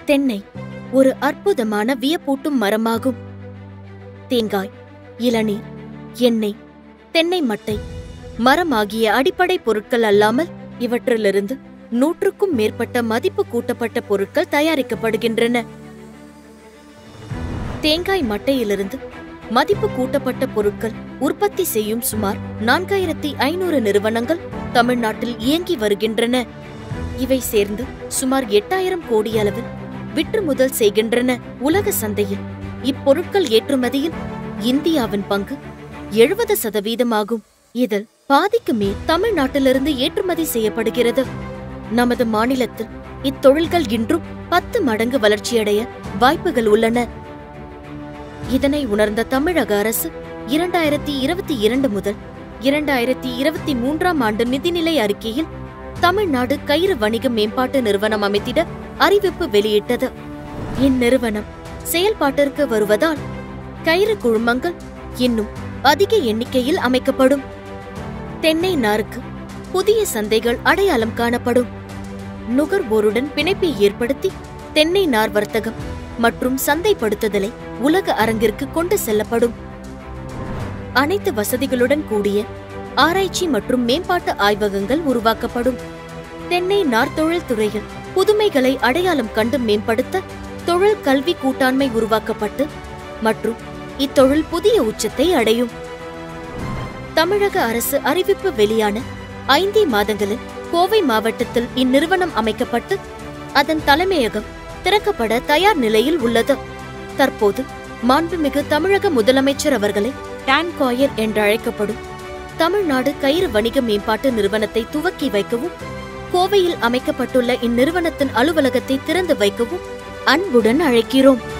தென்னை ஒரு அற்புதமான வியப்பூட்டும் மரமாகும் தேங்காய் இளநீர் எண்ணெய் தென்னை மட்டை மரம் ஆகிய அடிப்படை பொருட்கள் அல்லாமல் இவற்றிலிருந்து நூற்றுக்கும் மேற்பட்ட மதிப்பு கூட்டப்பட்ட பொருட்கள் தயாரிக்கப்படுகின்றன தேங்காய் மட்டையிலிருந்து மதிப்பு கூட்டப்பட்ட பொருட்கள் உற்பத்தி செய்யும் சுமார் நான்காயிரத்தி ஐநூறு நிறுவனங்கள் தமிழ்நாட்டில் இயங்கி வருகின்றன இவை சேர்ந்து சுமார் எட்டாயிரம் கோடி அளவில் விற்றுமுதல் செய்கின்றன உலக சந்தையில் இப்பொருட்கள் ஏற்றுமதியில் இந்தியாவின் பங்கு எழுபது சதவீதமாகும் இதில் பாதிக்கு மேல் தமிழ்நாட்டிலிருந்து ஏற்றுமதி செய்யப்படுகிறது நமது மாநிலத்தில் இத்தொழில்கள் இன்றும் பத்து மடங்கு வளர்ச்சியடைய வாய்ப்புகள் உள்ளன இதனை உணர்ந்த தமிழக அரசு இரண்டாயிரத்தி இருபத்தி இரண்டு முதல் இரண்டாயிரத்தி இருபத்தி மூன்றாம் ஆண்டு நிதிநிலை அறிக்கையில் தமிழ்நாடு கயிறு வணிக மேம்பாட்டு நிறுவனம் அமைத்திட அறிவிப்பு வெளியிட்டது இந்நிறுவனம் செயல்பாட்டிற்கு வருவதால் கயிறு குழுமங்கள் இன்னும் அதிக எண்ணிக்கையில் அமைக்கப்படும் தென்னை நாருக்கு புதிய சந்தைகள் அடையாளம் காணப்படும் நுகர்வோருடன் பிணைப்பை ஏற்படுத்தி தென்னை நார் வர்த்தகம் மற்றும் சந்தைப்படுத்துதலை உலக அரங்கிற்கு கொண்டு செல்லப்படும் அனைத்து வசதிகளுடன் கூடிய ஆராய்ச்சி மற்றும் மேம்பாட்டு ஆய்வகங்கள் உருவாக்கப்படும் தென்னை நார் தொழில் துறையில் புதுமைகளை அடையாளம் கண்டு மேம்படுத்த தொழில் கல்வி கூட்டாண்மை உருவாக்கப்பட்டு மற்றும் இத்தொழில் புதிய உச்சத்தை அடையும் தமிழக அரசு அறிவிப்பு வெளியான ஐந்தே மாதங்களில் கோவை மாவட்டத்தில் இந்நிறுவனம் அமைக்கப்பட்டு அதன் தலைமையகம் திறக்கப்பட தயார் நிலையில் உள்ளது தற்போது மாண்புமிகு தமிழக முதலமைச்சர் அவர்களை டான் காயர் என்றழைக்கப்படும் தமிழ்நாடு கயிறு வணிக மேம்பாட்டு நிறுவனத்தை துவக்கி வைக்கவும் கோவையில் அமைக்கப்பட்டுள்ள இந்நிறுவனத்தின் அலுவலகத்தை திறந்து வைக்கவும் அன்புடன் அழைக்கிறோம்